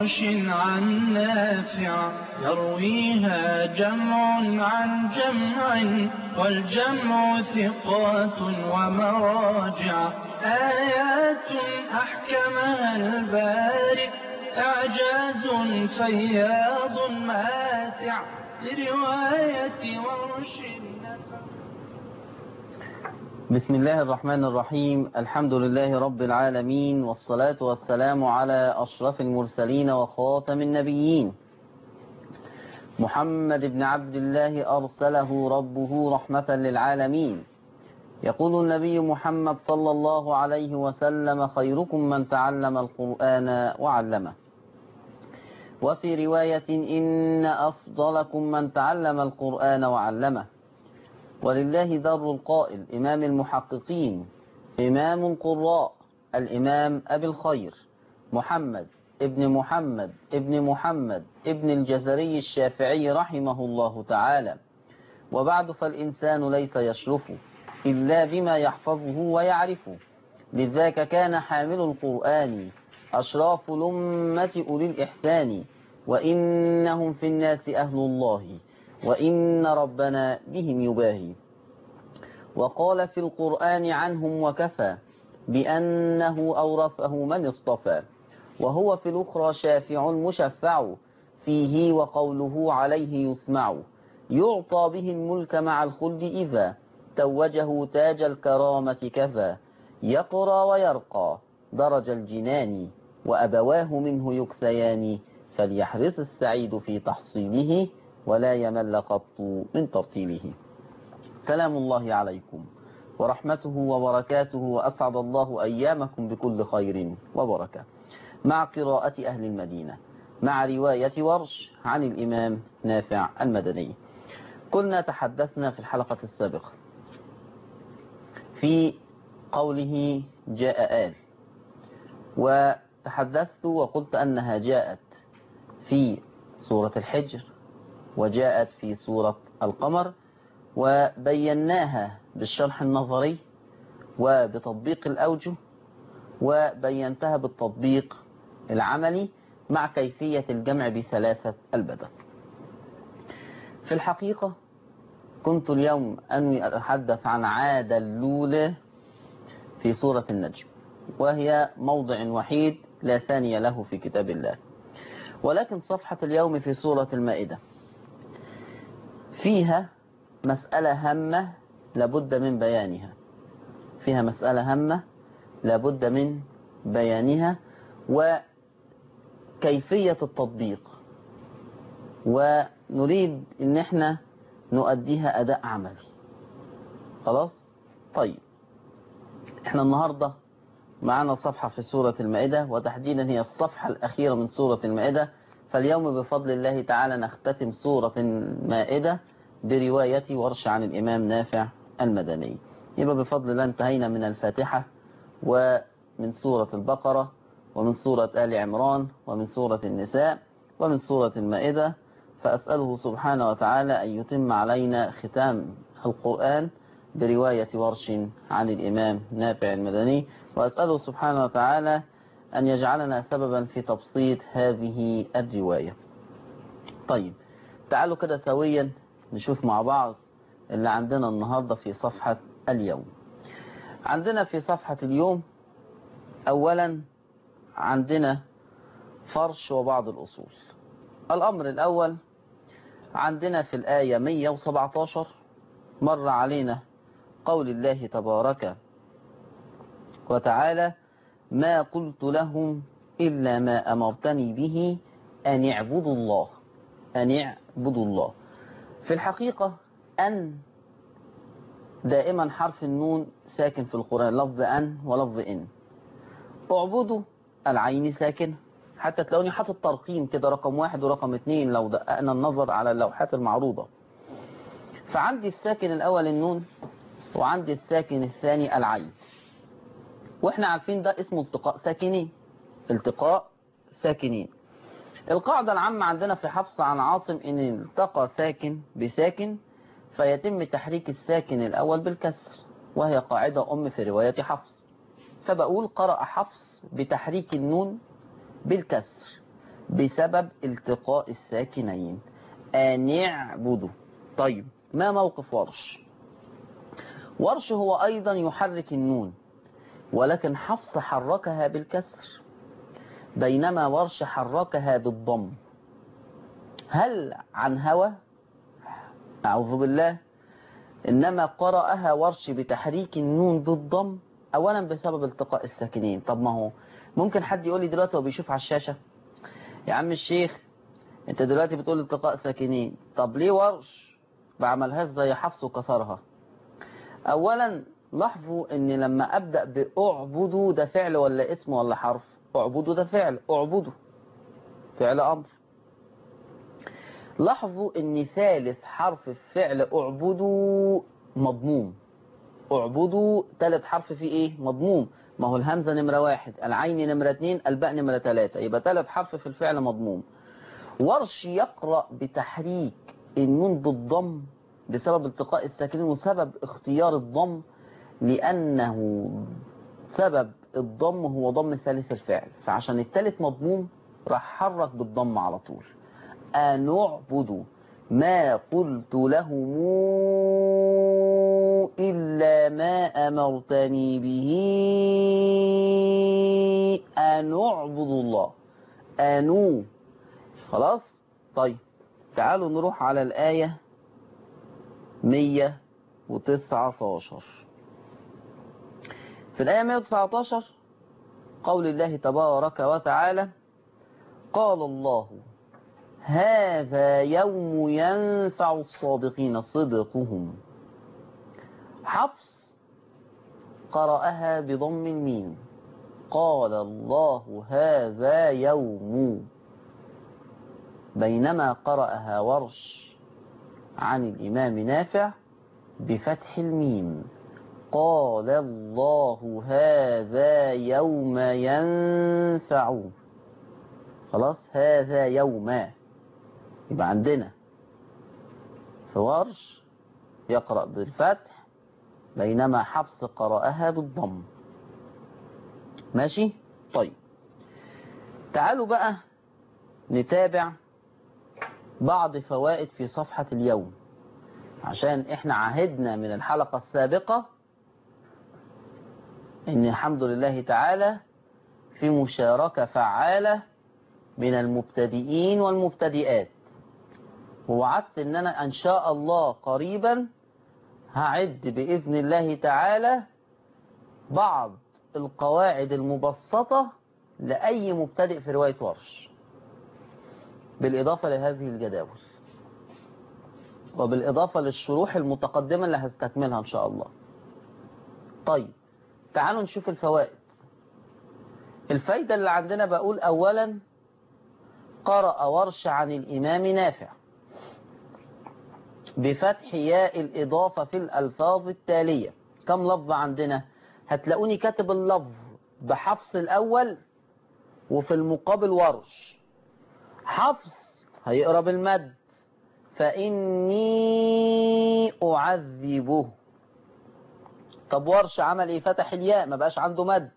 عرش عن نافع يرويها جمع عن جمع والجمع ثقات ومراجع آيات أحكمها البارئ إعجاز فياض ماتع لرواية ورش نفع بسم الله الرحمن الرحيم الحمد لله رب العالمين والصلاة والسلام على أشرف المرسلين وخاتم النبيين محمد بن عبد الله أرسله ربه رحمة للعالمين يقول النبي محمد صلى الله عليه وسلم خيركم من تعلم القرآن وعلمه وفي رواية إن أفضلكم من تعلم القرآن وعلمه ولله در القائل إمام المحققين إمام القراء الإمام أبي الخير محمد ابن محمد ابن محمد ابن الجزري الشافعي رحمه الله تعالى وبعد فالإنسان ليس يشرف إلا بما يحفظه ويعرفه لذاك كان حامل القرآن أشراف الأمة أولي الإحسان وإنهم في الناس أهل الله وإن ربنا بهم يباهي وقال في القرآن عنهم وكفى بأنه أورثه من اصطفى وهو في الأخرى شافع مشفع فيه وقوله عليه يسمع يعطى به الملك مع الخلد إذا توجه تاج الكرامة كذا يقرى ويرقى درج الجنان وأبواه منه يكسيان فليحرص السعيد في تحصيله ولا يمل قط من ترتيله سلام الله عليكم ورحمته وبركاته وأسعد الله أيامكم بكل خير وبركة مع قراءة أهل المدينة مع رواية ورش عن الإمام نافع المدني كنا تحدثنا في الحلقة السابقة في قوله جاء آل وتحدثت وقلت أنها جاءت في سورة الحجر وجاءت في سورة القمر وبيناها بالشرح النظري وبتطبيق الأوجه وبينتها بالتطبيق العملي مع كيفية الجمع بثلاثة البدل في الحقيقة كنت اليوم أني أتحدث عن عادة اللولة في سورة النجم وهي موضع وحيد لا ثاني له في كتاب الله ولكن صفحة اليوم في سورة المائدة فيها مسألة هامة لابد من بيانها فيها مسألة هامة لابد من بيانها وكيفية التطبيق ونريد ان احنا نؤديها اداء عملي خلاص طيب احنا النهاردة معنا صفحة في سورة المائدة وتحديدا هي الصفحة الأخيرة من سورة المائدة فاليوم بفضل الله تعالى نختتم سورة المائدة برواية ورش عن الإمام نافع المدني يبقى بفضل الله انتهينا من الفاتحة ومن سورة البقرة ومن سورة آل عمران ومن سورة النساء ومن سورة المائدة فأسأله سبحانه وتعالى أن يتم علينا ختام القرآن برواية ورش عن الإمام نافع المدني وأسأله سبحانه وتعالى أن يجعلنا سببا في تبسيط هذه الرواية طيب تعالوا كده سويا نشوف مع بعض اللي عندنا النهاردة في صفحة اليوم عندنا في صفحة اليوم أولا عندنا فرش وبعض الأصول الأمر الأول عندنا في الآية 117 مر علينا قول الله تبارك وتعالى ما قلت لهم إلا ما أمرتني به أن اعبدوا الله أن اعبدوا الله في الحقيقة أن دائما حرف النون ساكن في القرآن لفظ أن ولفظ إن اعبدوا العين ساكن حتى تلاقوني حاطط ترقيم كده رقم واحد ورقم اتنين لو دققنا النظر على اللوحات المعروضة فعندي الساكن الأول النون وعندي الساكن الثاني العين واحنا عارفين ده اسمه التقاء ساكنين التقاء ساكنين القاعدة العامة عندنا في حفص عن عاصم ان التقى ساكن بساكن فيتم تحريك الساكن الأول بالكسر وهي قاعدة أم في رواية حفص فبقول قرأ حفص بتحريك النون بالكسر بسبب التقاء الساكنين أن يعبدوا طيب ما موقف ورش ورش هو أيضا يحرك النون ولكن حفص حركها بالكسر بينما ورش حركها بالضم هل عن هوى أعوذ بالله إنما قرأها ورش بتحريك النون بالضم أولا بسبب التقاء الساكنين طب ما هو ممكن حد يقول لي دلوقتي هو بيشوف على الشاشة يا عم الشيخ انت دلوقتي بتقول التقاء ساكنين طب ليه ورش بعملهاش زي حفص وكسرها اولا لاحظوا ان لما ابدأ باعبدوا ده فعل ولا اسم ولا حرف اعبدوا ده فعل اعبدوا فعل امر لاحظوا ان ثالث حرف الفعل اعبدوا مضموم اعبدوا ثالث حرف فيه ايه مضموم ما هو الهمزة نمرة واحد العين نمرة اتنين الباء نمرة تلاتة يبقى ثالث حرف في الفعل مضموم ورش يقرأ بتحريك النون بالضم بسبب التقاء الساكنين وسبب اختيار الضم لأنه سبب الضم هو ضم ثالث الفعل فعشان الثالث مضموم راح حرك بالضم على طول أنعبد ما قلت لهم إلا ما أمرتني به أن أعبد الله أنو خلاص طيب تعالوا نروح على الآية 119 في الآية 119 قول الله تبارك وتعالى قال الله هذا يوم ينفع الصادقين صدقهم حفص قرأها بضم الميم قال الله هذا يوم بينما قرأها ورش عن الإمام نافع بفتح الميم قال الله هذا يوم ينفع خلاص هذا يوم يبقى عندنا في ورش يقرأ بالفتح بينما حفص قرأها بالضم ماشي طيب تعالوا بقى نتابع بعض فوائد في صفحة اليوم عشان احنا عهدنا من الحلقة السابقة ان الحمد لله تعالى في مشاركة فعالة من المبتدئين والمبتدئات ووعدت ان انا ان شاء الله قريبا هعد باذن الله تعالى بعض القواعد المبسطة لأي مبتدئ في رواية ورش بالإضافة لهذه الجداول وبالإضافة للشروح المتقدمة اللي هستكملها إن شاء الله طيب تعالوا نشوف الفوائد الفايدة اللي عندنا بقول أولا قرأ ورش عن الإمام نافع بفتح ياء الإضافة في الألفاظ التالية كم لفظ عندنا هتلاقوني كاتب اللفظ بحفص الأول وفي المقابل ورش حفص هيقرا بالمد فإني أعذبه طب ورش عمل ايه فتح الياء ما بقاش عنده مد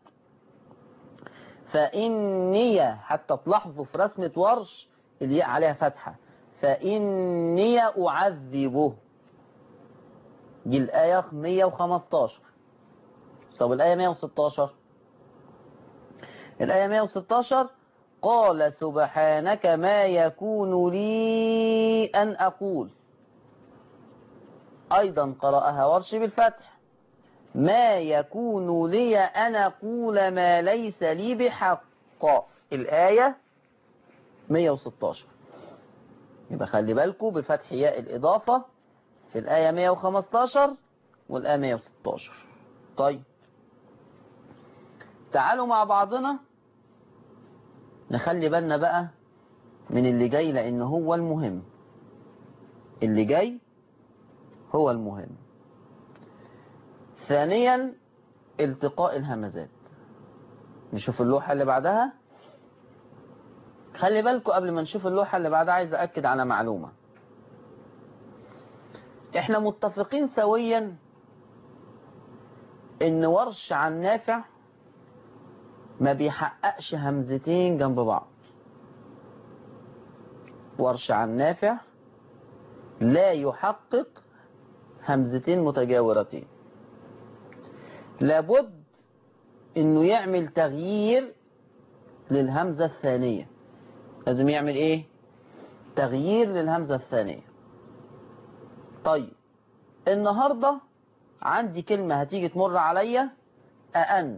فإني حتى تلاحظوا في رسمة ورش الياء عليها فتحة فإني أعذبه دي الآية 115 طب الآية 116 الآية 116 قال سبحانك ما يكون لي أن أقول أيضا قرأها ورش بالفتح ما يكون لي أن أقول ما ليس لي بحق الآية 116 يبقى خلي بالكم بفتح ياء الإضافة في الآية 115 والآية 116 طيب تعالوا مع بعضنا نخلي بالنا بقى من اللي جاي لأن هو المهم اللي جاي هو المهم ثانيا التقاء الهمزات نشوف اللوحة اللي بعدها خلي بالكم قبل ما نشوف اللوحة اللي بعدها عايز أكد على معلومة احنا متفقين سويا ان ورش عن نافع ما بيحققش همزتين جنب بعض ورش عن نافع لا يحقق همزتين متجاورتين لابد انه يعمل تغيير للهمزة الثانية لازم يعمل ايه تغيير للهمزة الثانية طيب النهاردة عندي كلمة هتيجي تمر عليا أأنت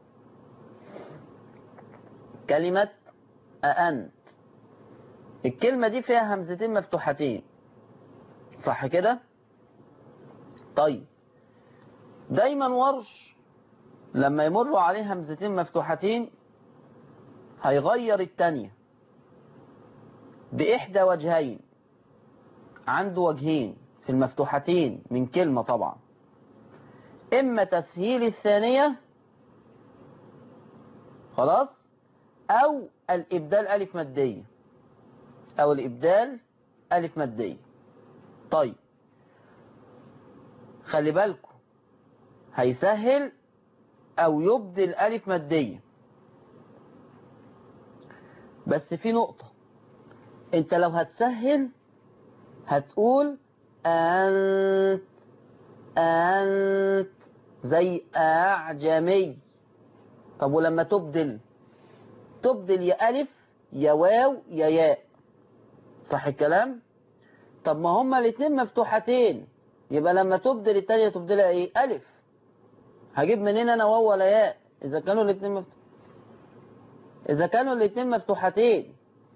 كلمة أأنت الكلمة دي فيها همزتين مفتوحتين صح كده طيب دايما ورش لما يمروا عليه همزتين مفتوحتين هيغير التانية بإحدى وجهين عنده وجهين في المفتوحتين من كلمة طبعا إما تسهيل الثانية خلاص أو الإبدال ألف مادية أو الإبدال ألف مادية طيب خلي بالكم هيسهل أو يبدل ألف مادية بس في نقطة انت لو هتسهل هتقول أنت أنت زي أعجمي طب ولما تبدل تبدل يا ألف يا واو يا ياء صح الكلام طب ما هما الاتنين مفتوحتين يبقى لما تبدل التانية تبدلها ايه ألف هجيب منين انا واو ولا ياء اذا كانوا الاتنين مفتوح اذا كانوا الاتنين مفتوحتين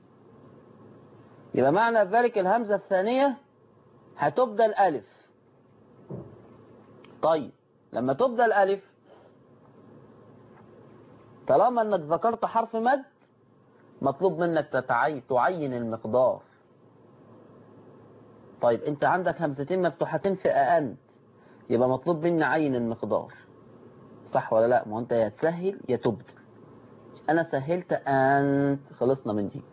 يبقى معنى ذلك الهمزة الثانية هتبدل ألف طيب لما تبدل ألف طالما انك ذكرت حرف مد مطلوب منك تتعي... تعين المقدار طيب انت عندك همزتين مفتوحتين في أأنت يبقى مطلوب مني عين المقدار صح ولا لا ما انت يا تسهل يا تبدل انا سهلت أنت خلصنا من دي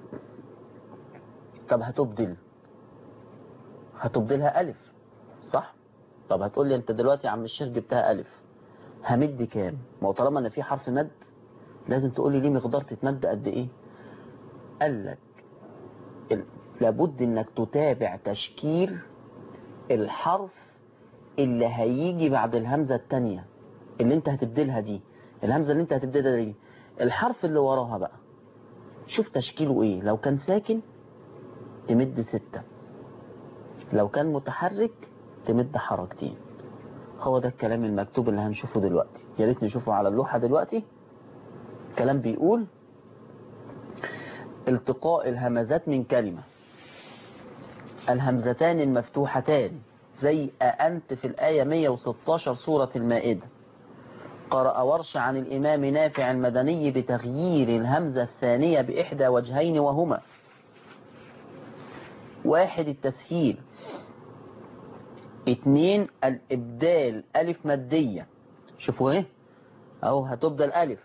طب هتبدل هتبدلها ألف صح طب هتقول لي انت دلوقتي يا عم الشيخ جبتها ألف همد كام ما هو طالما ان في حرف مد لازم تقول لي ليه مقدار تتمد قد ايه قال لك ال- لابد انك تتابع تشكيل الحرف اللي هيجي بعد الهمزة التانية اللي انت هتبدلها دي الهمزة اللي انت هتبدلها دي الحرف اللي وراها بقى شوف تشكيله ايه لو كان ساكن تمد ستة لو كان متحرك تمد حركتين هو ده الكلام المكتوب اللي هنشوفه دلوقتي يا ريت نشوفه على اللوحة دلوقتي كلام بيقول التقاء الهمزات من كلمة الهمزتان المفتوحتان زي أأنت في الآية 116 سورة المائدة قرأ ورش عن الإمام نافع المدني بتغيير الهمزة الثانية بإحدى وجهين وهما واحد التسهيل اتنين الإبدال ألف مادية شوفوا ايه اهو هتبدل ألف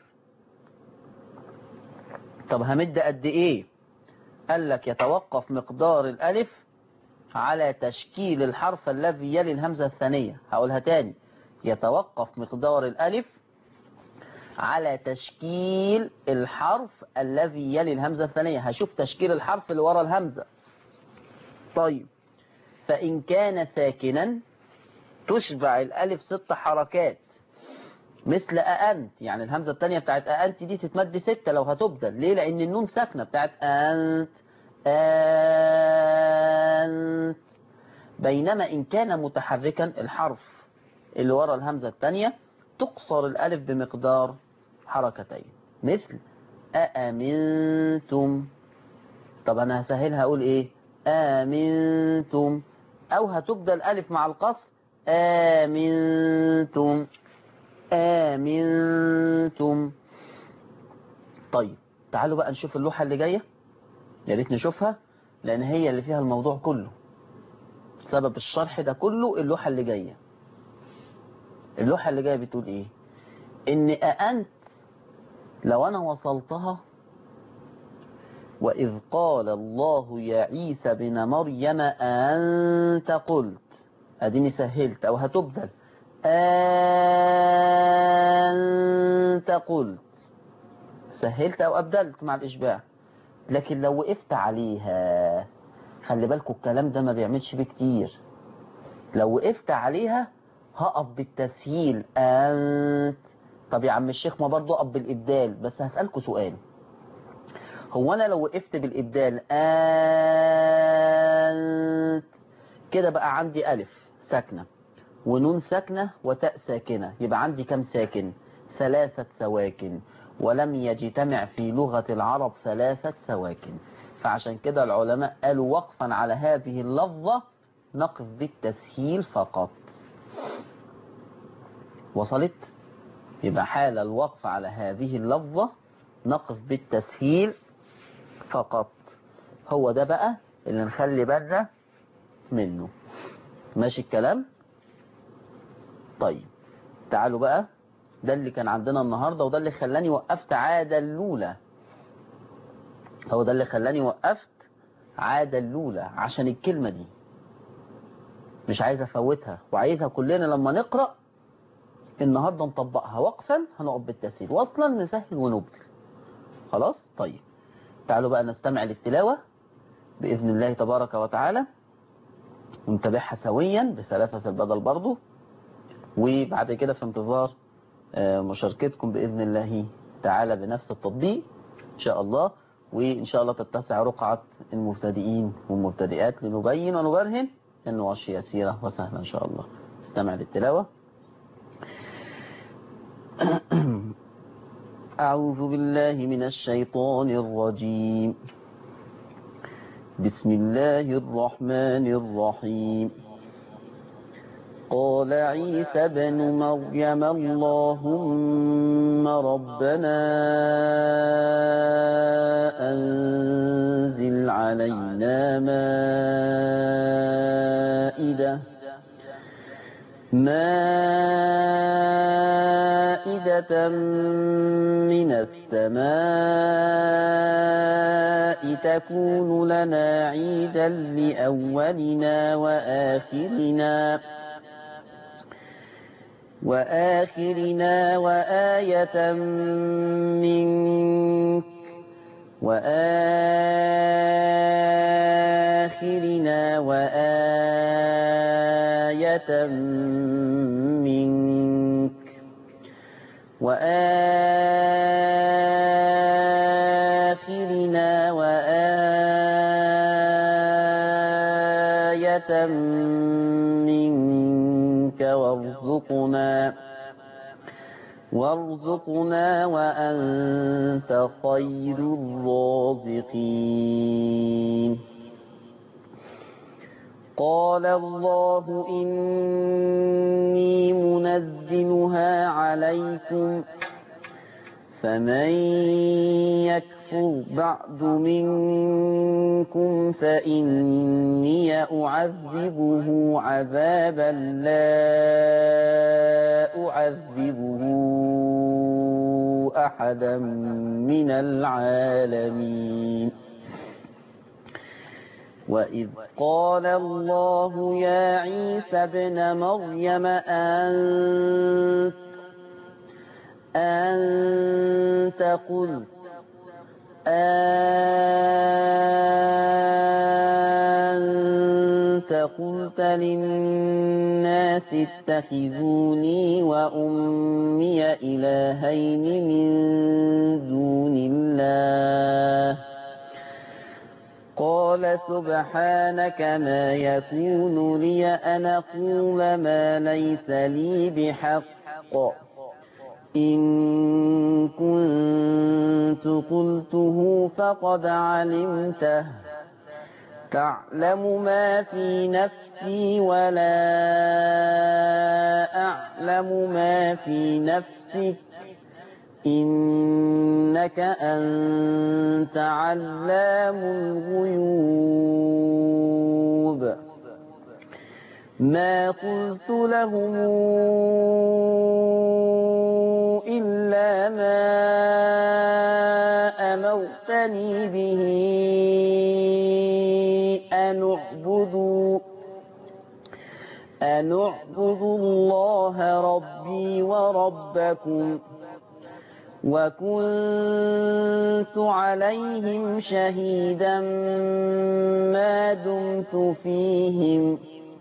طب همد قد ايه قال لك يتوقف مقدار الألف على تشكيل الحرف الذي يلي الهمزة الثانية هقولها تاني يتوقف مقدار الألف على تشكيل الحرف الذي يلي الهمزة الثانية هشوف تشكيل الحرف اللي ورا الهمزة طيب فإن كان ساكنا تشبع الألف ست حركات مثل أأنت يعني الهمزة الثانية بتاعت أأنت دي تتمد ستة لو هتبدل ليه لأن النون ساكنة بتاعت أنت أنت بينما إن كان متحركا الحرف اللي ورا الهمزة الثانية تقصر الألف بمقدار حركتين مثل أأمنتم طب أنا هسهلها أقول إيه آمنتم أو هتبدل ألف مع القصر آمنتم آمنتم طيب تعالوا بقى نشوف اللوحة اللي جاية يا ريت نشوفها لأن هي اللي فيها الموضوع كله سبب الشرح ده كله اللوحة اللي جاية اللوحة اللي جاية بتقول إيه إن أأنت لو أنا وصلتها وإذ قال الله يا عيسى بن مريم أنت قلت أديني سهلت أو هتبدل أنت قلت سهلت أو أبدلت مع الإشباع لكن لو وقفت عليها خلي بالكوا الكلام ده ما بيعملش بيه كتير لو وقفت عليها هقف بالتسهيل أنت طب يا عم الشيخ ما برضه أقف بالإبدال بس هسألكوا سؤال هو أنا لو وقفت بالإبدال أنت كده بقى عندي ألف ساكنة ونون ساكنة وتاء ساكنة يبقى عندي كم ساكن ثلاثة سواكن ولم يجتمع في لغة العرب ثلاثة سواكن فعشان كده العلماء قالوا وقفا على هذه اللفظة نقف بالتسهيل فقط وصلت يبقى حال الوقف على هذه اللفظة نقف بالتسهيل فقط هو ده بقى اللي نخلي بالنا منه ماشي الكلام طيب تعالوا بقى ده اللي كان عندنا النهاردة وده اللي خلاني وقفت عادة الأولى هو ده اللي خلاني وقفت عادة الأولى عشان الكلمة دي مش عايز أفوتها وعايزها كلنا لما نقرأ النهاردة نطبقها وقفا هنقف بالتسهيل وصلا نسهل ونبدل خلاص طيب تعالوا بقى نستمع للتلاوة بإذن الله تبارك وتعالى ونتابعها سويا بثلاثة البدل برضو وبعد كده في انتظار مشاركتكم بإذن الله تعالى بنفس التطبيق إن شاء الله وإن شاء الله تتسع رقعة المبتدئين والمبتدئات لنبين ونبرهن أنه عش يسيرة وسهلة إن شاء الله استمع للتلاوة أعوذ بالله من الشيطان الرجيم بسم الله الرحمن الرحيم قال عيسى بن مريم اللهم ربنا أنزل علينا مائدة مائدة من السماء تكون لنا عيدا لأولنا وآخرنا وآخرنا وآية منك وآخرنا وآية منك وآخرنا وآية منك وارزقنا وارزقنا وأنت خير الرازقين قال الله إني منزلها عليكم فمن يكفر بعد منكم فإني أعذبه عذابا لا أعذبه أحدا من العالمين وإذ قال الله يا عيسى ابن مريم أنت أنت قلت أنت قلت للناس اتخذوني وأمي إلهين من دون الله قال سبحانك ما يكون لي أن أقول ما ليس لي بحق إن كنت قلته فقد علمته تعلم ما في نفسي ولا أعلم ما في نفسك إنك أنت علام الغيوب ما قلت لهم إلا ما أمرتني به أن اعبدوا أن اعبدوا الله ربي وربكم وكنت عليهم شهيدا ما دمت فيهم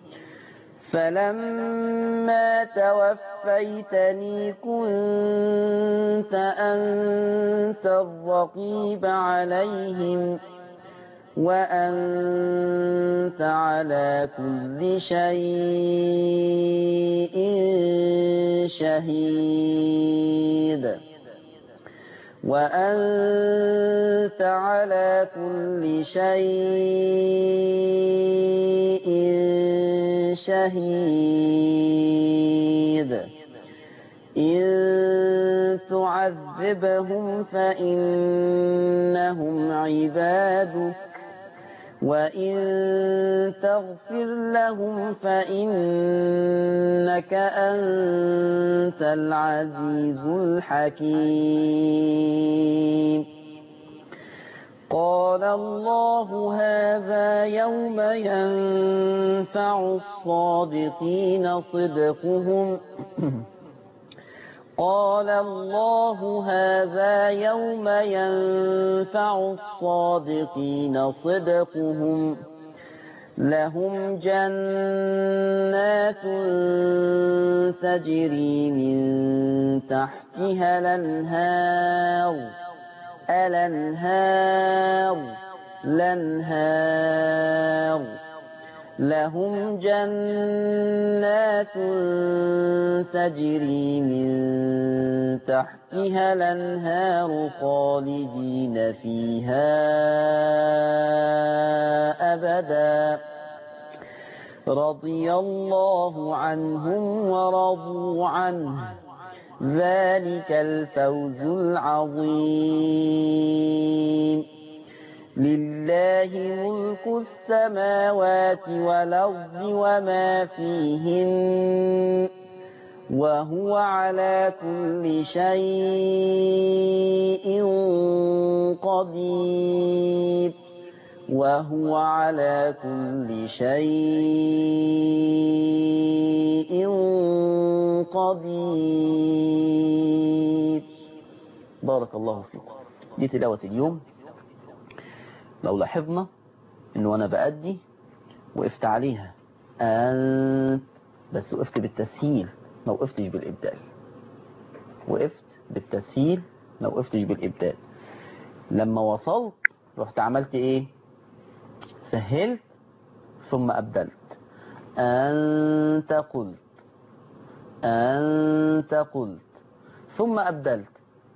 فلما توفيتني كنت أنت الرقيب عليهم وأنت على كل شيء شهيد وأنت على كل شيء شهيد إن تعذبهم فإنهم عبادك وإن تغفر لهم فإنك أنت العزيز الحكيم قال الله هذا يوم ينفع الصادقين صدقهم قال الله هذا يوم ينفع الصادقين صدقهم لهم جنات تجري من تحتها الانهار الانهار الانهار لهم جنات تجري من تحتها الانهار خالدين فيها أبدا رضي الله عنهم ورضوا عنه ذلك الفوز العظيم لله ملك السماوات والأرض وما فيهن وهو على كل شيء قدير وهو على كل شيء قدير بارك الله فيكم دي تلاوة اليوم لو لاحظنا انه وانا بأدي وقفت عليها أنت بس وقفت بالتسهيل ما وقفتش بالإبدال وقفت بالتسهيل ما وقفتش بالإبدال لما وصلت رحت عملت ايه سهلت ثم أبدلت أنت قلت أنت قلت ثم أبدلت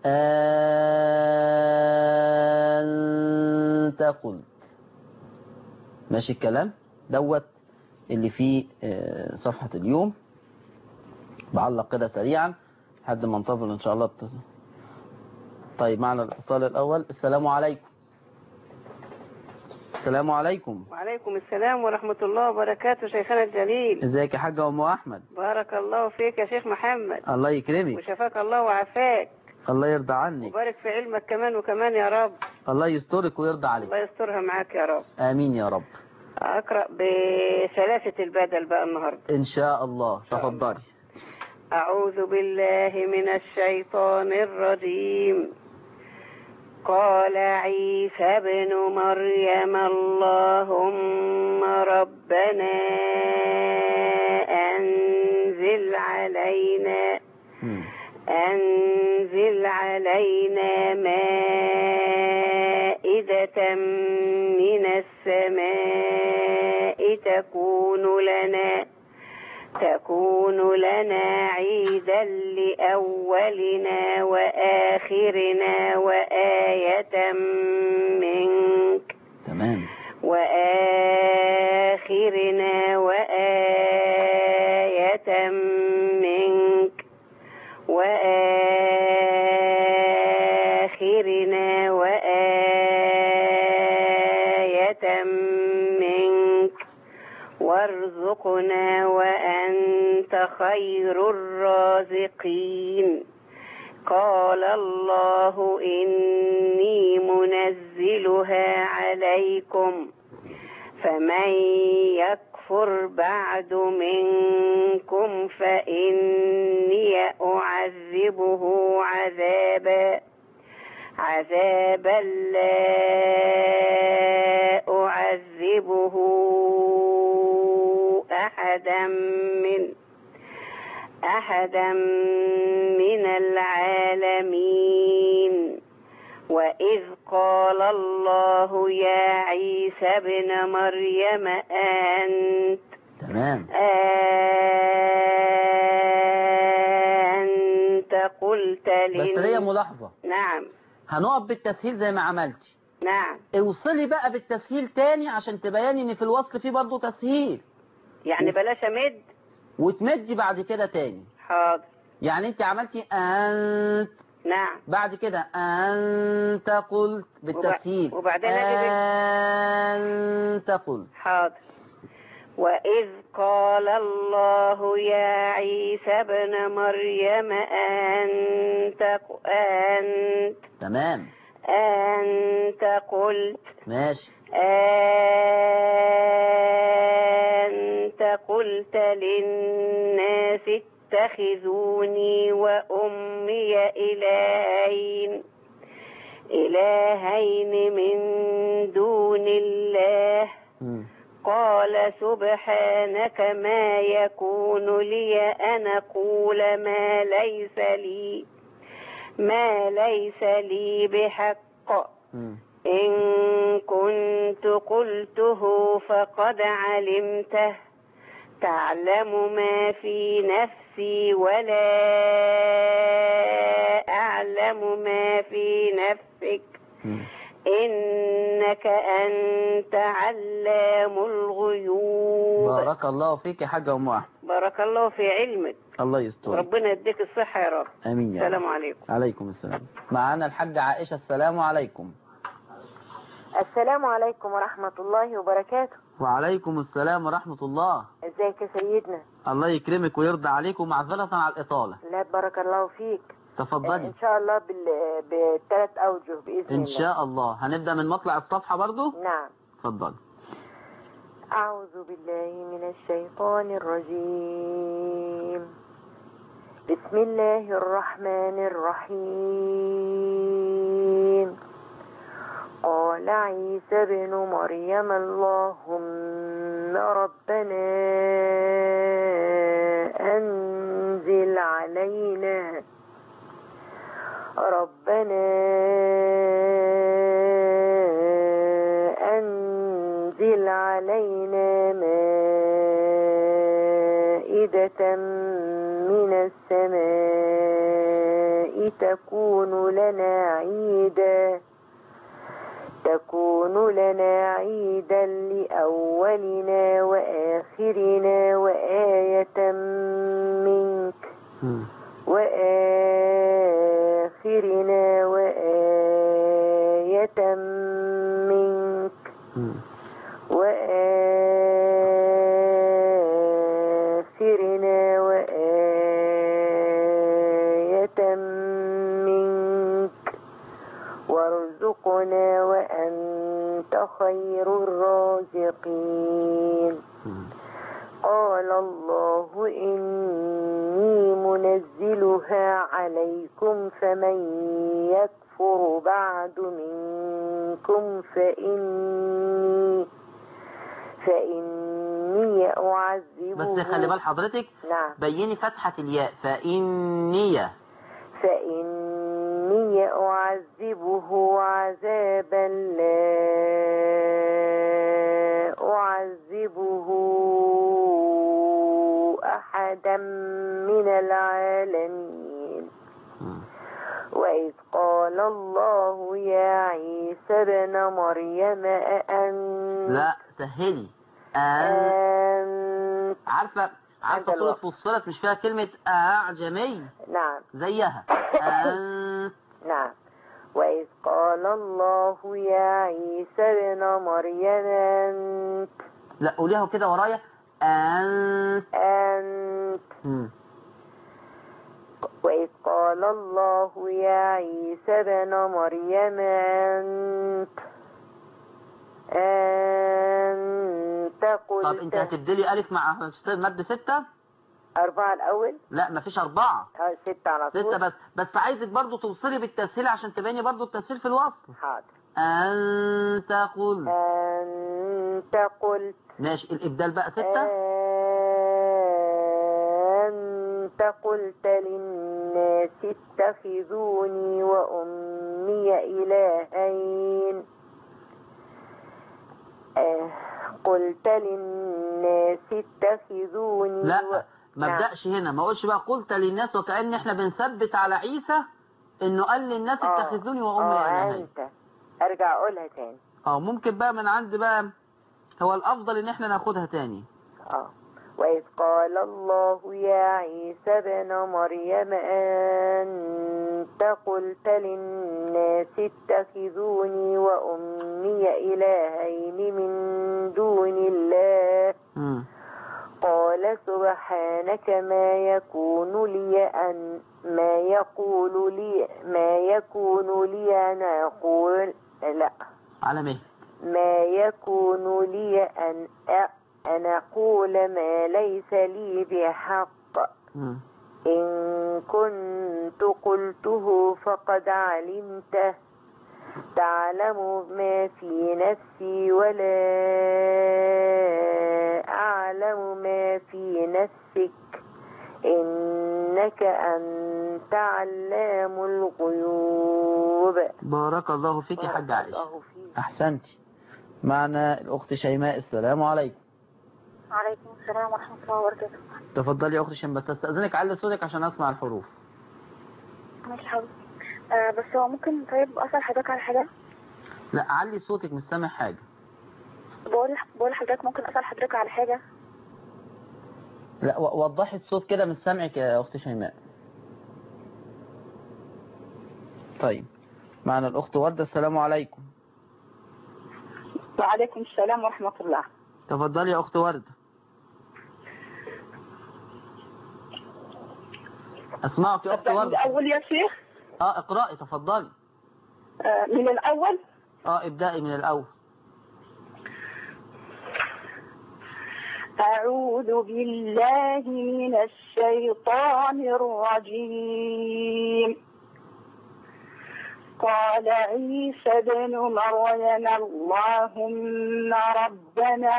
أنت قلت ماشي الكلام دوت اللي فيه صفحة اليوم بعلق كده سريعا لحد ما انتظر ان شاء الله اتصل طيب معنا الاتصال الاول السلام عليكم السلام عليكم وعليكم السلام ورحمة الله وبركاته شيخنا الجليل ازيك يا حاجة ام احمد بارك الله فيك يا شيخ محمد الله يكرمك وشفاك الله وعافاك الله يرضى عنك وبارك في علمك كمان وكمان يا رب الله يسترك ويرضى عليك الله يسترها معاك يا رب امين يا رب أقرأ بثلاثة البدل بقى النهاردة ان شاء الله تفضلي أعوذ بالله من الشيطان الرجيم قال عيسى ابن مريم اللهم ربنا أنزل علينا مم. أنزل علينا مائدة من السماء تكون لنا تكون لنا عيدا لأولنا وآخرنا وآية منك تمام وآخرنا وآية منك وآخرنا وآية منك وارزقنا وأنت خير الرازقين قال الله إني منزلها عليكم فمن يكفر يكفر بعد منكم فإني أعذبه عذابا عذابا لا أعذبه أحدا من أحدا من العالمين وإذ قال الله يا عيسى ابن مريم أنت تمام أنت قلت بس ليا للناس ملاحظة نعم هنقف بالتسهيل زي ما عملتي نعم اوصلي بقى بالتسهيل تاني عشان تبيني ان في الوصل فيه برضه تسهيل يعني بلاش أمد وتمدي بعد كده تاني حاضر يعني انت عملتي انت نعم بعد كده انت قلت بالتسهيل وبعدين أجي انت قلت حاضر وإذ قال الله يا عيسى ابن مريم أنت أنت تمام أنت قلت ماشي أنت قلت للناس اتخذوني وأمي إلهين إلهين من دون الله مم. قال سبحانك ما يكون لي أن أقول ما ليس لي ما ليس لي بحق مم. إن كنت قلته فقد علمته تعلم ما في نفسي ولا أعلم ما في نفسك مم. إنك أنت علام الغيوب بارك الله فيك يا حاجة أم أحمد بارك الله في علمك الله يستر وربنا يديك الصحة يا رب آمين يا رب السلام عليكم عليكم السلام معانا الحاجة عائشة السلام عليكم السلام عليكم ورحمة الله وبركاته وعليكم السلام ورحمة الله ازيك يا سيدنا الله يكرمك ويرضى عليك ومعذرة على الإطالة لا بارك الله فيك تفضلي ان شاء الله بال... بالثلاث اوجه باذن إن الله شاء الله هنبدأ من مطلع الصفحة برضو نعم تفضلي أعوذ بالله من الشيطان الرجيم بسم الله الرحمن الرحيم قال عيسى بن مريم اللهم ربنا أنزل علينا ربنا أنزل علينا مائدة من السماء تكون لنا عيدا تكون لنا عيدا لأولنا وآخرنا وآية منك مم. وآخرنا وآية منك مم. وآخرنا وآية منك وارزقنا وأنت خير الرازقين مم. قال الله إني منزلها عليكم فمن يكفر بعد منكم فإني فإني أعذبه بس خلي بال حضرتك نعم بيني فتحة الياء فإني فإني أعذبه عذابا لا أعذبه أحدا من العالمين مم. وإذ قال الله يا عيسى ابن مريم أأنت لا سهلي أن أنت عارفة عارفة عند صورة الوقت. فصلت مش فيها كلمة أعجمي نعم زيها أن نعم وإذ قال الله يا عيسى ابن مريم أنت لا قوليها كده ورايا أن أنت مم. وإذ قال الله يا عيسى ابن مريم أنت أنت قلت طب انت هتبدلي ألف مع مد ستة أربعة الأول لا مفيش أربعة اه ستة على طول ستة بس بس عايزك برضو توصلي بالتسهيل عشان تبيني برضو التسهيل في الوصل حاضر أنت قل أنت قلت ماشي الإبدال بقى ستة أنت قلت للناس اتخذوني وأمي إلهين آه، قلت للناس اتخذوني لا و... ما نعم. ابدأش هنا ما اقولش بقى قلت للناس وكأن احنا بنثبت على عيسى انه قال للناس آه، اتخذوني وامي آه الهين أنت أرجع أقولها تاني اه ممكن بقى من عند بقى هو الافضل ان احنا ناخدها تاني آه وإذ قال الله يا عيسى ابن مريم أنت قلت للناس اتخذوني وأمي إلهين من دون الله مم. قال سبحانك ما يكون لي أن ما يقول لي ما يكون لي أن أقول لا على مهل ما يكون لي أن أ- أن أقول ما ليس لي بحق مم. إن كنت قلته فقد علمته تعلم ما في نفسي ولا أعلم ما في نفسك إنك أنت علام الغيوب بارك الله فيك يا حاج عائشة الله فيك. احسنتي معنا الاخت شيماء السلام عليكم وعليكم السلام ورحمة الله وبركاته تفضلي يا اخت شيماء بس استاذنك علي صوتك عشان اسمع الحروف ماشي حاضر آه بس هو ممكن طيب أسأل حضرتك على حاجة لا علي صوتك مش سامع حاجة بقول بقول لحضرتك ممكن أسأل حضرتك على حاجة لا و- وضحي الصوت كده مش سامعك يا اخت شيماء طيب معنا الاخت وردة السلام عليكم وعليكم السلام ورحمة الله تفضلي يا اخت وردة اسمعك يا اخت أبدأ من وردة الأول يا شيخ اه اقرأي تفضلي آه، من الأول اه ابدأي من الاول أعوذ بالله من الشيطان الرجيم قال عيسى ابن مريم اللهم ربنا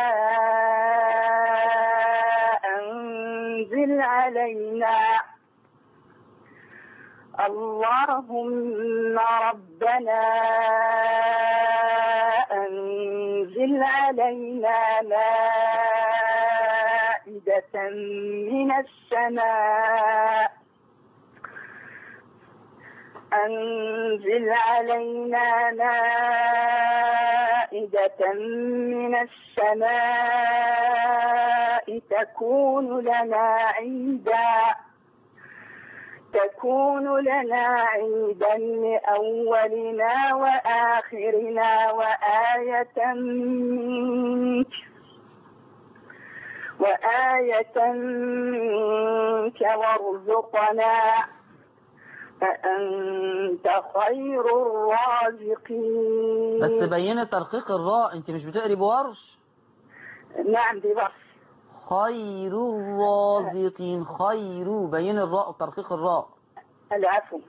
أنزل علينا اللهم ربنا أنزل علينا مائدة من السماء أنزل علينا مائدة من السماء تكون لنا عيدا تكون لنا عيدا لأولنا وآخرنا وآية منك وآية منك وارزقنا فأنت خير الرازقين بس بيني ترقيق الراء انت مش بتقري بورش نعم دي بس خير الرازقين خير بين الراء وترقيق الراء العفو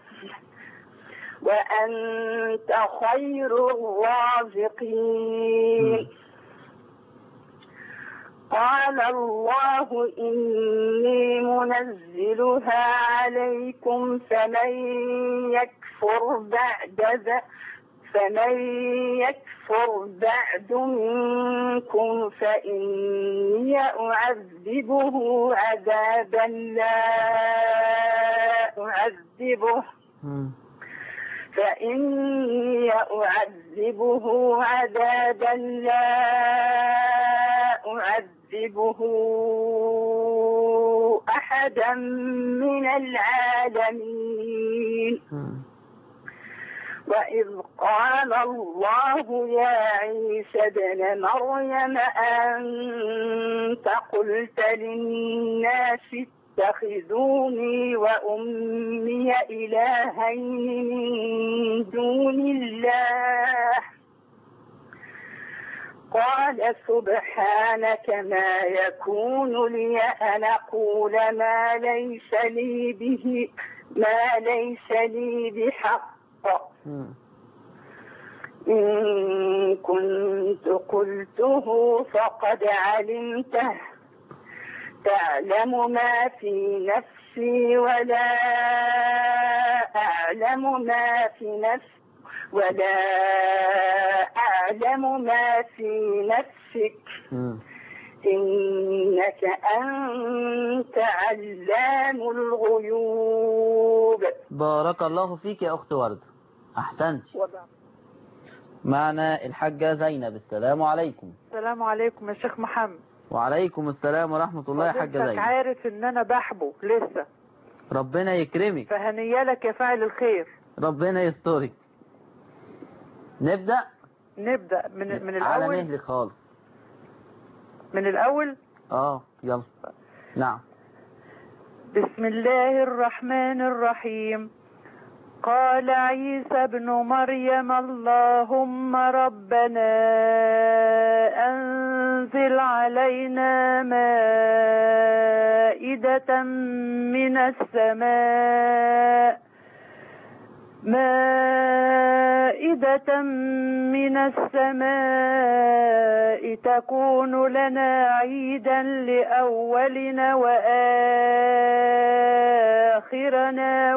وأنت خير الرازقين قال الله إني منزلها عليكم فمن يكفر بعد ذ- فمن يكفر بعد منكم فإني أعذبه عذابا لا أعذبه مم. فإني أعذبه عذابا لا أعذبه أحدا من العالمين مم. وإذ قال الله يا عيسى ابن مريم أنت قلت للناس اتخذوني وأمي إلهين من دون الله قال سبحانك ما يكون لي أن أقول ما ليس لي به ما ليس لي بحق مم. إن كنت قلته فقد علمته تعلم ما في نفسي ولا أعلم ما في نفسي ولا أعلم ما في نفسك مم. إنك أنت علام الغيوب بارك الله فيك يا أخت وردة أحسنت معنا الحاجة زينب السلام عليكم السلام عليكم يا شيخ محمد وعليكم السلام ورحمة الله يا حاجة حضرتك زينب عارف ان انا بحبه لسه ربنا يكرمك فهنيالك يا فاعل الخير ربنا يسترك نبدأ نبدأ من من على الاول مهلك خالص من الاول اه يلا نعم بسم الله الرحمن الرحيم قال عيسى ابن مريم اللهم ربنا أنزل علينا مائدة من السماء مائدة من السماء تكون لنا عيدا لأولنا وآخرنا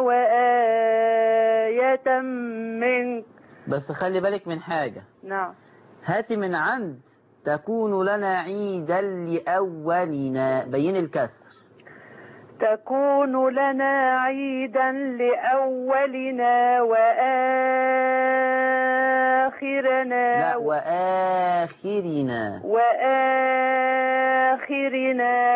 وآية منك بس خلي بالك من حاجة نعم هات من عند تكون لنا عيدا لأولنا بين الكسر تكون لنا عيدا لأولنا وآخرنا لا وآخرنا وآخرنا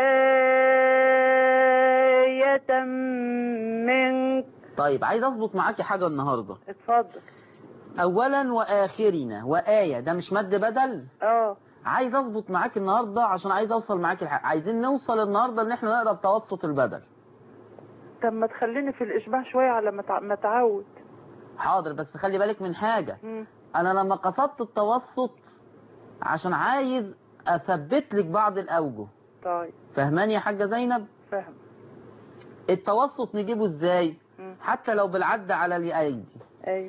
وآية منك طيب عايز اظبط معاكي حاجة النهاردة اتفضل اولا واخرنا وآية ده مش مد بدل اه عايز اظبط معاك النهاردة عشان عايز اوصل معاك الحق عايزين نوصل النهاردة ان احنا نقرا بتوسط البدل طب ما تخليني في الإشباع شوية على ما تع- ما اتعود حاضر بس خلي بالك من حاجة مم. انا لما قصدت التوسط عشان عايز اثبت لك بعض الاوجه طيب فهماني يا حاجة زينب فاهم التوسط نجيبه ازاي مم. حتى لو بالعد على الايدي ايوه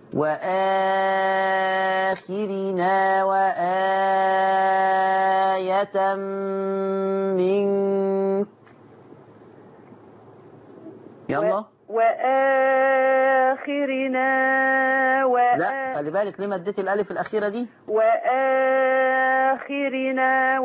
وآخرنا وآية منك يلا وآخرنا لا وآ... خلي بالك ليه ما اديت الالف الاخيره دي وآخرنا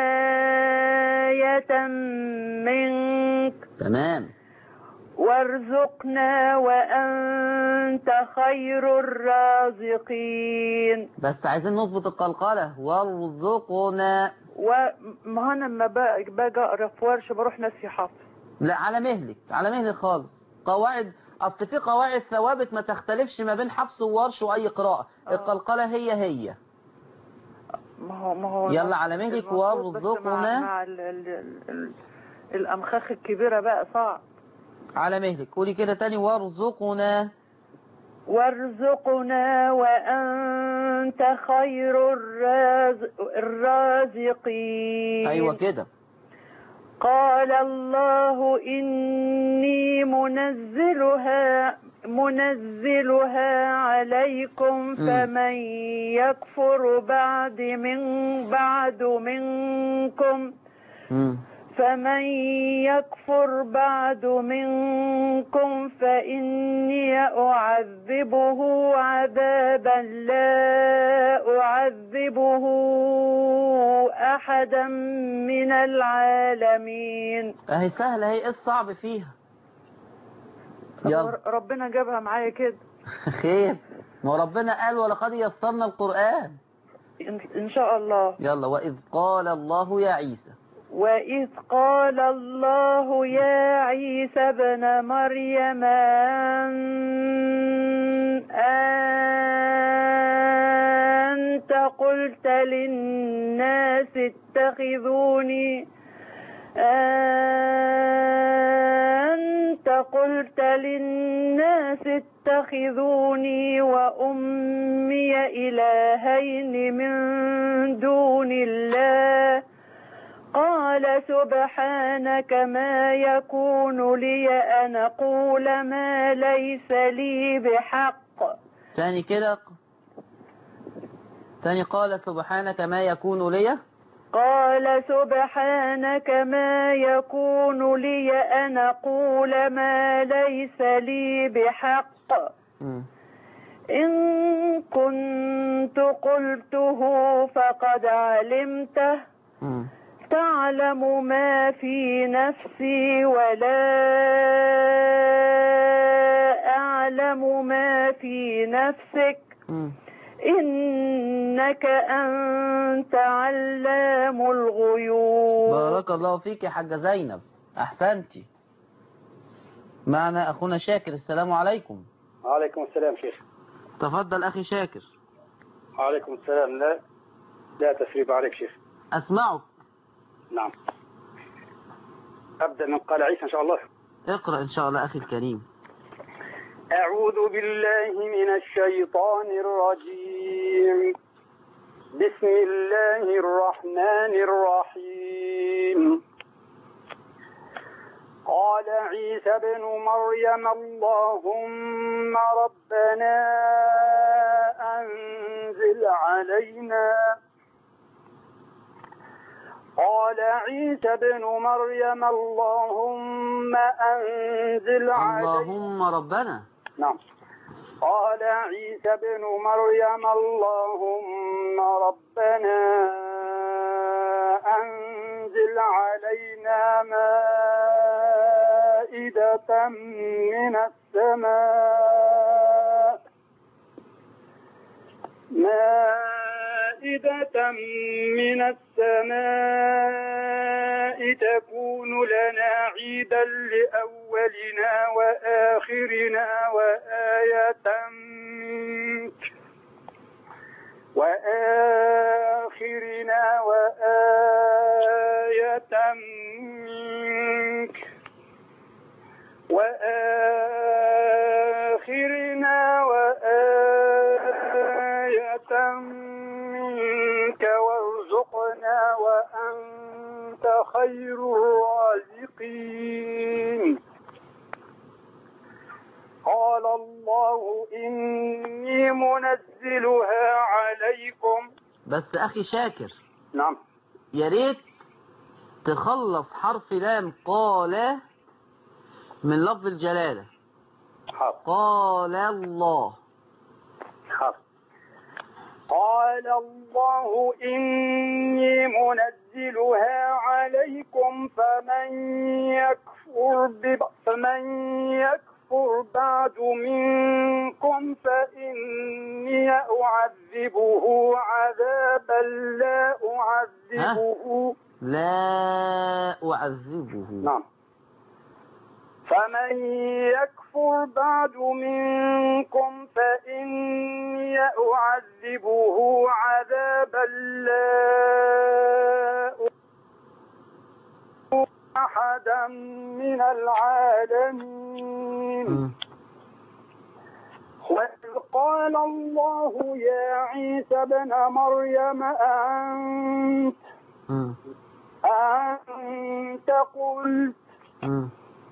وآية منك تمام وارزقنا وأنت خير الرازقين بس عايزين نظبط القلقله وارزقنا وما انا لما باجي باجي اقرا في ورش بروح ناسي حفظ لا على مهلك على مهلك خالص قواعد اصل في قواعد ثوابت ما تختلفش ما بين حفص وورش واي قراءه آه. القلقله هي هي ما هو ما هو يلا على مهلك المفروض بس وارزقنا. مع, مع ال ال ال ال الامخاخ الكبيره بقى صعب على مهلك قولي كده تاني وارزقنا وارزقنا وأنت خير الراز... الرازقين ايوه كده قال الله إني منزلها منزلها عليكم فمن يكفر بعد من بعد منكم مم. فمن يكفر بعد منكم فإني أعذبه عذابا لا أعذبه أحدا من العالمين اهي سهله اهي ايه الصعب فيها يلا ربنا جابها معايا كده خير ما هو ربنا قال ولقد يسرنا القرآن إن- إن شاء الله يلا وإذ قال الله يا عيسى وإذ قال الله يا عيسى ابن مريم أن أنت قلت للناس اتخذوني أنت قلت للناس اتخذوني وأمي إلهين من دون الله قال سبحانك ما يكون لي أن أقول ما ليس لي بحق تاني كده تاني قال سبحانك ما يكون لي قال سبحانك ما يكون لي أن أقول ما ليس لي بحق مم. إن كنت قلته فقد علمته مم. تعلم ما في نفسي ولا أعلم ما في نفسك مم. إنك أنت علام الغيوب بارك الله فيك يا حاجة زينب أحسنتي معنا أخونا شاكر السلام عليكم وعليكم السلام شيخ تفضل أخي شاكر وعليكم السلام لا لا تسريب عليك شيخ أسمعك نعم أبدأ من قال عيسى إن شاء الله اقرأ إن شاء الله أخي الكريم أعوذ بالله من الشيطان الرجيم بسم الله الرحمن الرحيم قال عيسى ابن مريم اللهم ربنا أنزل علينا قال عيسى ابن مريم اللهم أنزل علينا اللهم ربنا نعم قال عيسى ابن مريم اللهم ربنا أنزل علينا مائدة من السماء مائدة من السماء تكون لنا عيدا لأولنا وآخرنا وآية منك وآخرنا وآية منك وآخرنا وآية منك وارزقنا وأنت خير الرازقين قال الله إني منزلها عليكم بس أخي شاكر نعم يا ريت تخلص حرف لام قال من لفظ الجلالة حاضر قال الله حاضر قال الله إني منزلها عليكم فمن يكفر ب... فمن يكفر بعد منكم فإني أعذبه عذابا لا أعذبه لا أعذبه نعم فمن يكفر بعد منكم فإني أعذبه عذابا لا أحدا من العالمين مم. وإذ قال الله يا عيسى ابن مريم أنت مم. أنت قلت مم.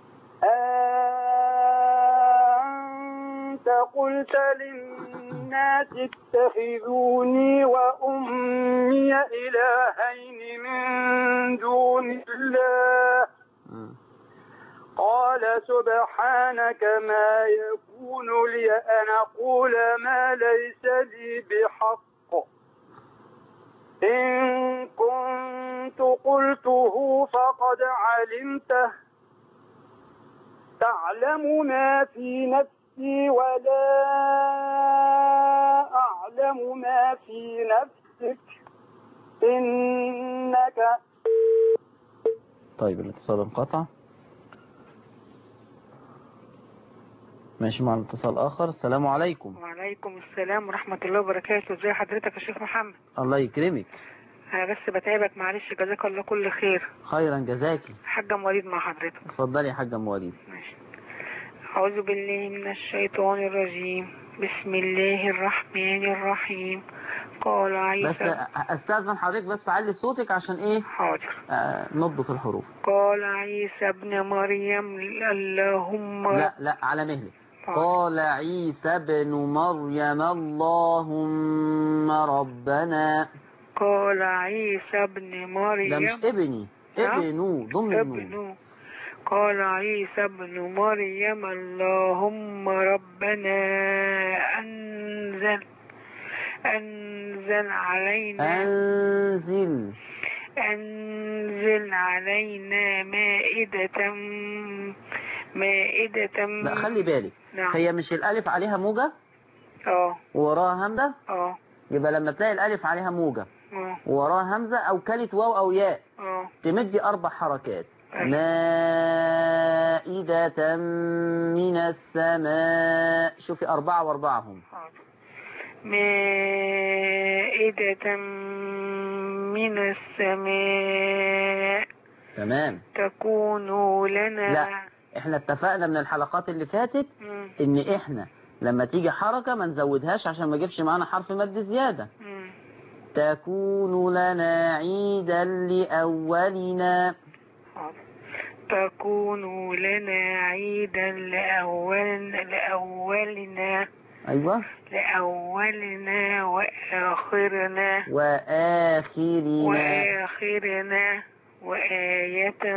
أنت قلت للناس اتخذوني وأمي إلهين من دون الله مم. قال سبحانك ما يكون لي أن أقول ما ليس لي بحق إن كنت قلته فقد علمته تعلم ما في نفسي ولا أعلم ما في نفسك إنك طيب الاتصال انقطع ماشي مع الاتصال آخر السلام عليكم وعليكم السلام ورحمة الله وبركاته ازي حضرتك يا شيخ محمد الله يكرمك انا بس بتعبك معلش جزاك الله كل خير خيرا جزاكي حاجة مريض مع حضرتك اتفضلي يا حاجة مواليد ماشي أعوذ بالله من الشيطان الرجيم بسم الله الرحمن الرحيم قال بس عيسى استاذن حضرتك بس علي صوتك عشان ايه حاضر آه نضبط الحروف قال عيسى ابن مريم اللهم لا لا على مهلك حاضر. قال عيسى ابن مريم اللهم ربنا قال عيسى ابن ده مريم مش ابني نعم. ابنه ضم النون ابن قال عيسى ابن مريم اللهم ربنا أنزل أنزل علينا انزل أنزل علينا مائدة مائدة لا خلي بالك نعم هي مش الالف عليها موجة اه ووراها همزة اه يبقى لما تلاقي الالف عليها موجة اه ووراها همزة او كلمة واو او ياء اه تمدي اربع حركات أيوة. مائدة من السماء شوفي أربعة وأربعة هم حاضر مائدة من السماء تمام تكون لنا لا احنا اتفقنا من الحلقات اللي فاتت مم. ان احنا لما تيجي حركة ما نزودهاش عشان ما يجيبش معانا حرف مد زيادة مم. تكون لنا عيدا لأولنا حاضر. تكون لنا عيدا لأول لأولنا أيوة لأولنا وآخرنا وآخرنا وآخرنا وآية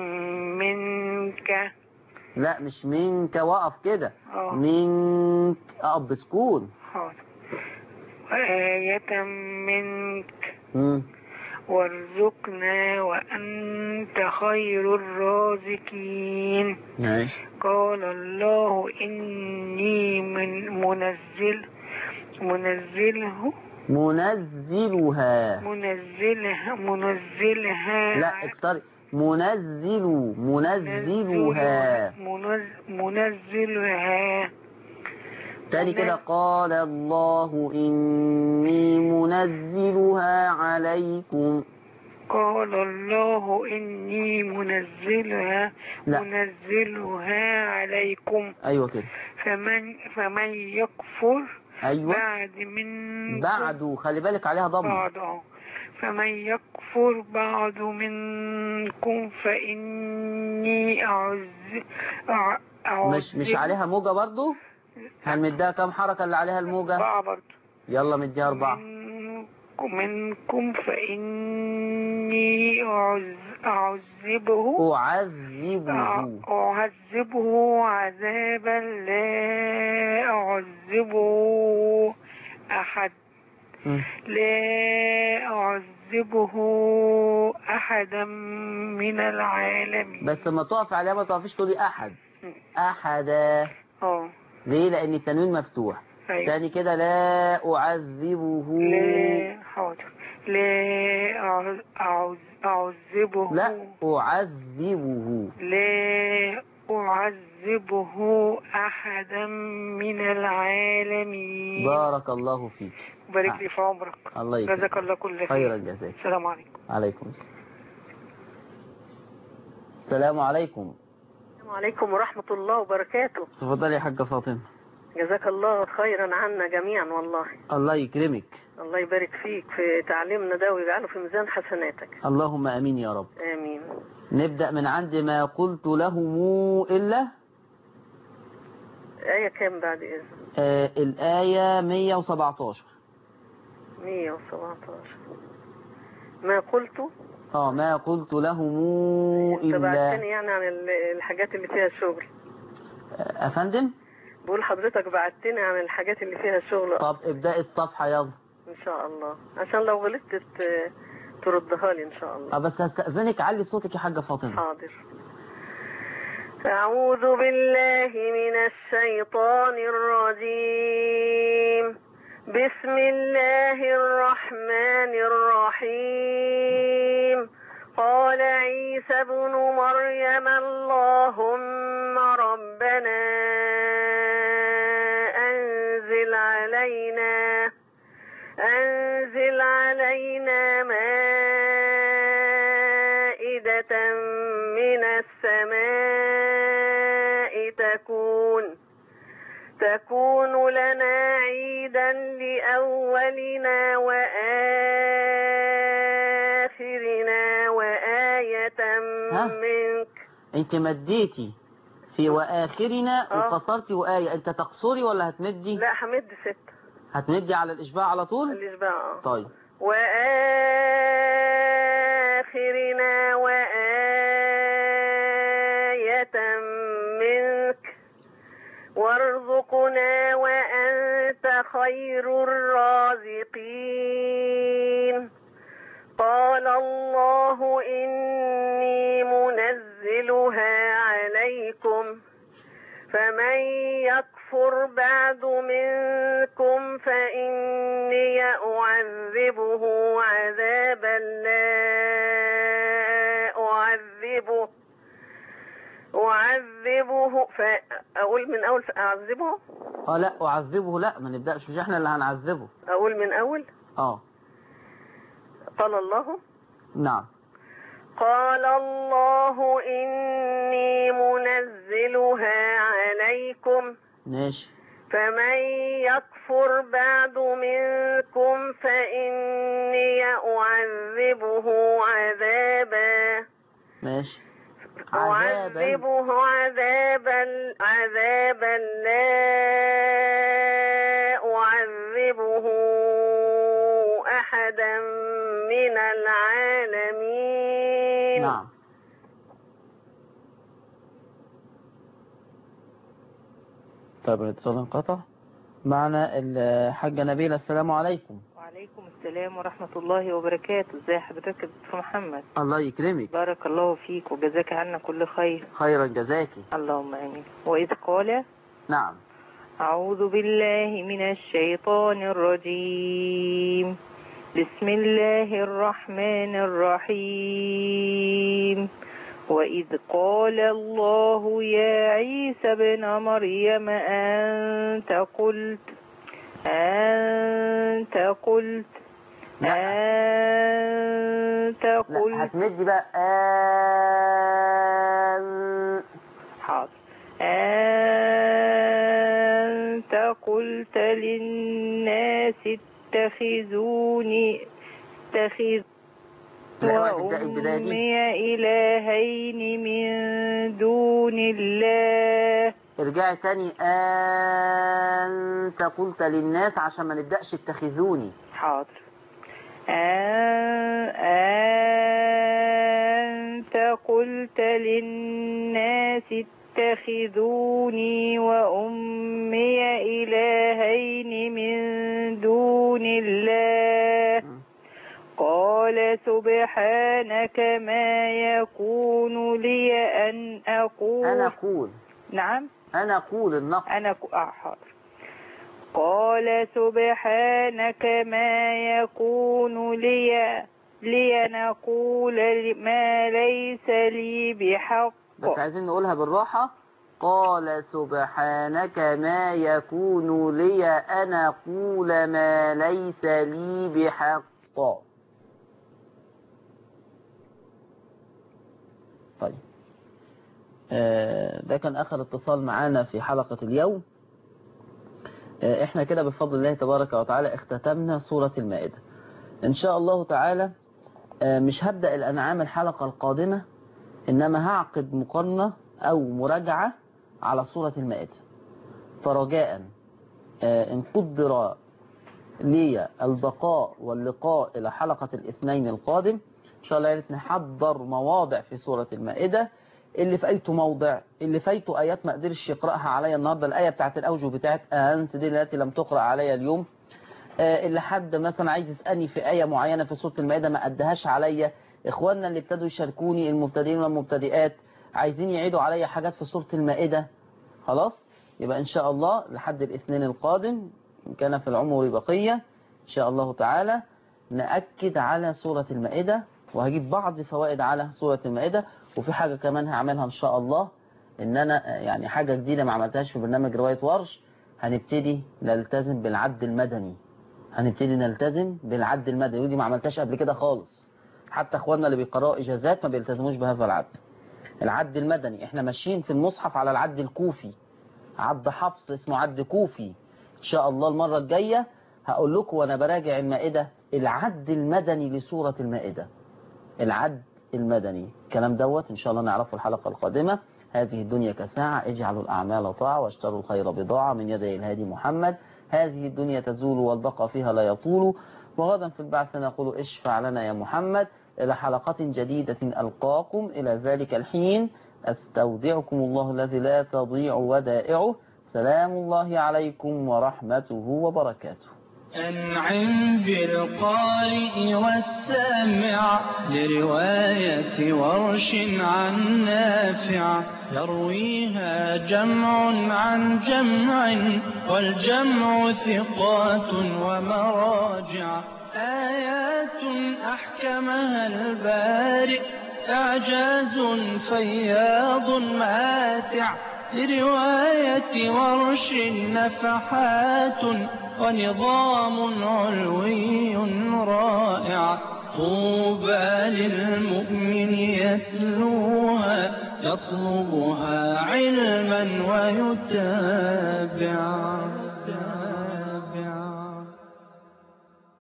منك لا مش منك وقف كده اه منك اه بسكون حاضر وآية منك مم. وارزقنا وأنت خير الرازقين ماشي قال الله إني من منزل منزله منزلها منزلها منزلها لا اكتري منزل منزلها منز- منزلها تاني كده قال الله إني منزلها عليكم قال الله إني منزلها لا. منزلها عليكم أيوة كده فمن فمن يكفر أيوة بعد من بعد خلي بالك عليها ضم بعد اه فمن يكفر بعد منكم فإني أعز أع- أعذب مش مش عليها موجة برضو هنمدها كام حركة اللي عليها الموجة أربعة برضه يلا مديها أربعة منكم, منكم فإني أعز أعذبه أعذبه أعذبه عذابا لا أعذبه أحد مم. لا أعذبه أحدا من العالمين بس لما تقف عليها ما تقفيش تقولي أحد أحدا اه ليه لأن التنوين مفتوح أيوة. تاني كده لا أعذبه لا حاضر لا أعز- أعز- أعذبه لا أعذبه لا أعذبه أحدا من العالمين بارك الله فيك بارك لي في عمرك الله يكرمك جزاك الله كل خير خير الجزاء السلام عليكم عليكم السلام السلام عليكم السلام عليكم ورحمة الله وبركاته تفضلي يا حاجة فاطمة جزاك الله خيرا عنا جميعا والله الله يكرمك الله يبارك فيك في تعليمنا ده ويجعله في ميزان حسناتك اللهم أمين يا رب آمين نبدأ من عند ما قلت لهم إلا آية كام بعد إذن آه الآية 117 117 ما قلت اه ما قلت لهم انت إلا بعتني يعني عن ال- الحاجات اللي فيها شغل آه، أفندم بقول حضرتك بعتني عن الحاجات اللي فيها شغل طب ابدأ الصفحة يلا ان شاء الله عشان لو غلطت ت- تردها لي ان شاء الله آه، بس هستأذنك علي صوتك يا حاجة فاطمة حاضر أعوذ بالله من الشيطان الرجيم بسم الله الرحمن الرحيم قال عيسى ابن مريم اللهم ربنا أنزل علينا أنزل علينا مائدة من السماء تكون تكون لنا عيدا لأولنا وآخرنا وآية ها؟ منك انت مديتي في واخرنا آه. وقصرتي وآية انت تقصري ولا هتمدي لا حمد ستة هتمدي على الاشباع على طول الإشباع آه. طيب وآخرنا وآية منك وارزقنا وأنت خير الرازقين قال الله إني منزلها عليكم فمن يكفر بعد منكم فإني أعذبه عذابا لا أعذبه أعذبه فأقول من أول أعذبه اه لا اعذبه لا ما نبداش مش احنا اللي هنعذبه أقول من أول اه قال الله نعم قال الله إني منزلها عليكم ماشي فمن يكفر بعد منكم فإني أعذبه عذابا ماشي عذابا أعذبه عذابا عذابا لا أعذبه أحدا من العالمين نعم طيب الاتصال انقطع معنا الحاجة نبيلة السلام عليكم وعليكم السلام ورحمة الله وبركاته ازي حضرتك يا دكتور محمد الله يكرمك بارك الله فيك وجزاك عنا كل خير خيرا جزاكي اللهم امين واذ قال نعم أعوذ بالله من الشيطان الرجيم بسم الله الرحمن الرحيم وإذ قال الله يا عيسى ابن مريم أنت قلت أنت قلت أنت لا قلت هتمدي بقى آن حاضر أنت قلت للناس اتخذوني اتخذ لا واحد ده البداية دي وأمي إلهين من دون الله ارجعي تاني أنت قلت للناس عشان ما نبدأش اتخذوني حاضر أن- أنت قلت للناس اتخذوني وأمي إلهين من دون الله قال سبحانك ما يكون لي أن أقول أنا أقول نعم أنا أقول النقص أنا ك... آه حاضر قال سبحانك ما يكون لي لي نقول ما ليس لي بحق بس عايزين نقولها بالراحة قال سبحانك ما يكون لي أن أقول ما ليس لي بحق طيب آه، ده كان آخر اتصال معانا في حلقة اليوم آه، احنا كده بفضل الله تبارك وتعالى اختتمنا سورة المائدة ان شاء الله تعالى آه، مش هبدأ الأنعام الحلقة القادمة إنما هعقد مقارنة أو مراجعة على سورة المائدة فرجاء آه، إن قدر لي البقاء واللقاء إلى حلقة الاثنين القادم إن شاء الله يا ريت نحضر مواضع في سورة المائدة اللي فايته موضع اللي فايته آيات ما قدرش يقرأها عليا النهاردة الآية بتاعت الأوجه بتاعت أنت دي التي لم تقرأ عليا اليوم آه، اللي حد مثلا عايز يسألني في آية معينة في سورة المائدة ما أدهاش عليا إخواننا اللي ابتدوا يشاركوني المبتدئين والمبتدئات عايزين يعيدوا عليا حاجات في سورة المائدة خلاص يبقى إن شاء الله لحد الاثنين القادم إن كان في العمر بقية إن شاء الله تعالى نأكد على سورة المائدة وهجيب بعض فوائد على سورة المائدة وفي حاجة كمان هعملها إن شاء الله إن أنا آه، يعني حاجة جديدة ما عملتهاش في برنامج رواية ورش هنبتدي نلتزم بالعد المدني هنبتدي نلتزم بالعد المدني ودي ما عملتهاش قبل كده خالص حتى اخواننا اللي بيقرأوا اجازات ما بيلتزموش بهذا العد العد المدني احنا ماشيين في المصحف على العد الكوفي عد حفص اسمه عد كوفي ان شاء الله المرة الجاية هقول لكم وانا براجع المائدة العد المدني لسورة المائدة العد المدني الكلام دوت ان شاء الله نعرفه الحلقة القادمة هذه الدنيا كساعة اجعلوا الأعمال طاعة واشتروا الخير بضاعة من يدي الهادي محمد هذه الدنيا تزول والبقى فيها لا يطول وغدا في البعث نقول اشفع لنا يا محمد إلى حلقة جديدة ألقاكم إلى ذلك الحين أستودعكم الله الذي لا تضيع ودائعه سلام الله عليكم ورحمته وبركاته أنعم بالقارئ والسامع لرواية ورش عن نافع يرويها جمع عن جمع والجمع ثقات ومراجع آيات أحكمها البارئ إعجاز فياض ماتع لرواية ورش نفحات ونظام علوي رائع طوبى للمؤمن يتلوها يطلبها علما ويتابع